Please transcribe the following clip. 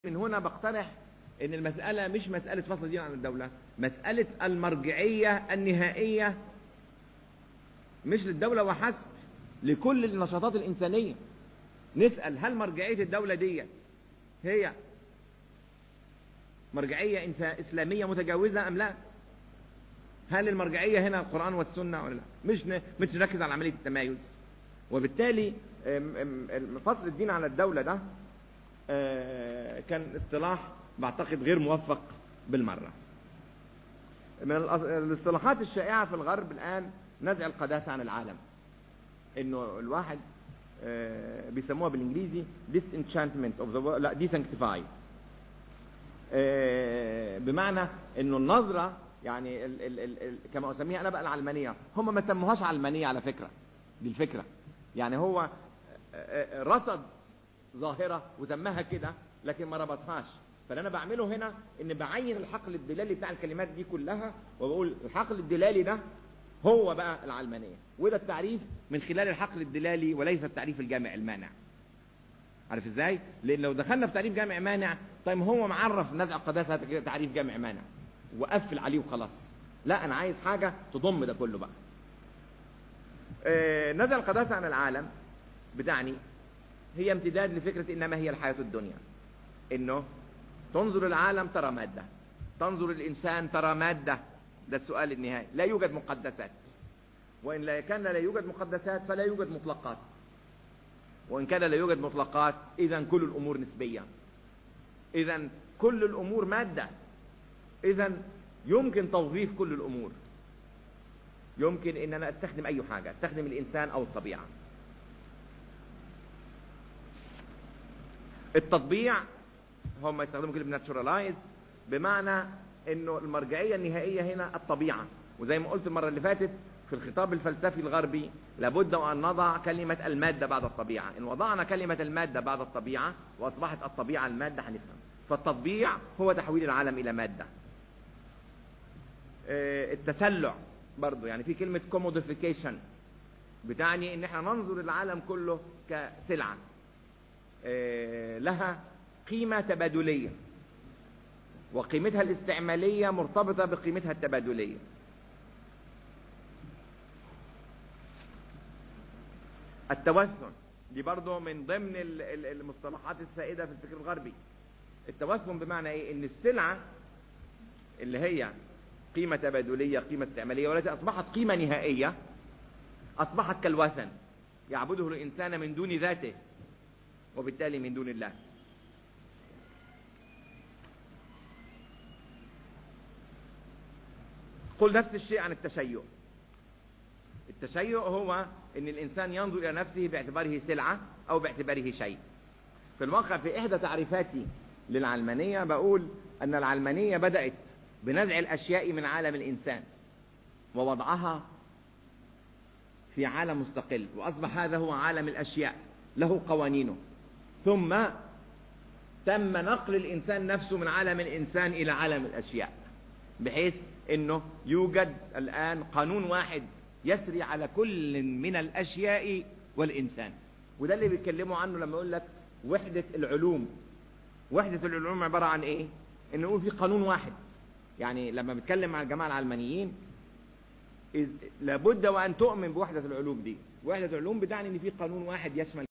من هنا بقترح ان المسألة مش مسألة فصل الدين عن الدولة مسألة المرجعية النهائية مش للدولة وحسب لكل النشاطات الإنسانية نسأل هل مرجعية الدولة دي هي مرجعية إنسا- إسلامية متجاوزة أم لا هل المرجعية هنا القرآن والسنة ولا لا مش ن... مش نركز على عملية التمايز وبالتالي أم- أم- أم- فصل الدين على الدولة ده آه، كان اصطلاح بعتقد غير موفق بالمرة من الأص- الاصطلاحات الشائعة في الغرب الآن نزع القداسة عن العالم انه الواحد آه، بيسموها بالانجليزي disenchantment of the world لا desanctify آه، بمعنى انه النظرة يعني ال ال ال ال كما اسميها انا بقى العلمانية هم ما سموهاش علمانية على فكرة دي الفكرة يعني هو آه، آه، رصد ظاهرة وسماها كده لكن ما ربطهاش فاللي انا بعمله هنا ان بعين الحقل الدلالي بتاع الكلمات دي كلها وبقول الحقل الدلالي ده هو بقى العلمانية وده التعريف من خلال الحقل الدلالي وليس التعريف الجامع المانع عارف ازاي لان لو دخلنا في تعريف جامع مانع طيب هو معرف نزع القداسة هذا كده تعريف جامع مانع وقفل عليه وخلاص لا انا عايز حاجة تضم ده كله بقى آه، نزع القداسة عن العالم بتعني هي امتداد لفكرة إنما هي الحياة الدنيا إنه تنظر العالم ترى مادة تنظر الإنسان ترى مادة ده السؤال النهائي لا يوجد مقدسات وإن لا كان لا يوجد مقدسات فلا يوجد مطلقات وإن كان لا يوجد مطلقات إذا كل الأمور نسبية إذا كل الأمور مادة إذا يمكن توظيف كل الأمور يمكن إن أنا أستخدم أي حاجة أستخدم الإنسان أو الطبيعة التطبيع هم يستخدموا كلمة ناتشورالايز بمعنى انه المرجعية النهائية هنا الطبيعة وزي ما قلت المرة اللي فاتت في الخطاب الفلسفي الغربي لابد ان نضع كلمة المادة بعد الطبيعة ان وضعنا كلمة المادة بعد الطبيعة واصبحت الطبيعة المادة هنفهم فالتطبيع هو تحويل العالم الى مادة آه، التسلع برضو يعني في كلمة commodification بتعني ان احنا ننظر العالم كله كسلعة آه، لها قيمة تبادلية وقيمتها الاستعمالية مرتبطة بقيمتها التبادلية التوثن دي برضو من ضمن ال- ال- المصطلحات السائدة في الفكر الغربي التوثن بمعنى ايه ان السلعة اللي هي قيمة تبادلية قيمة استعمالية والتي اصبحت قيمة نهائية اصبحت كالوثن يعبده الانسان من دون ذاته وبالتالي من دون الله قل نفس الشيء عن التشيع التشيع هو ان الانسان ينظر الى نفسه باعتباره سلعة او باعتباره شيء في الواقع في احدى تعريفاتي للعلمانية بقول ان العلمانية بدأت بنزع الاشياء من عالم الانسان ووضعها في عالم مستقل واصبح هذا هو عالم الاشياء له قوانينه ثم تم نقل الانسان نفسه من عالم الانسان الى عالم الاشياء بحيث انه يوجد الان قانون واحد يسري على كل من الاشياء والانسان وده اللي بيتكلموا عنه لما يقول لك وحدة العلوم وحدة العلوم عبارة عن ايه انه يقول في قانون واحد يعني لما بتكلم مع الجماعة العلمانيين إذ لابد وان تؤمن بوحدة العلوم دي وحدة العلوم بتعني ان في قانون واحد يشمل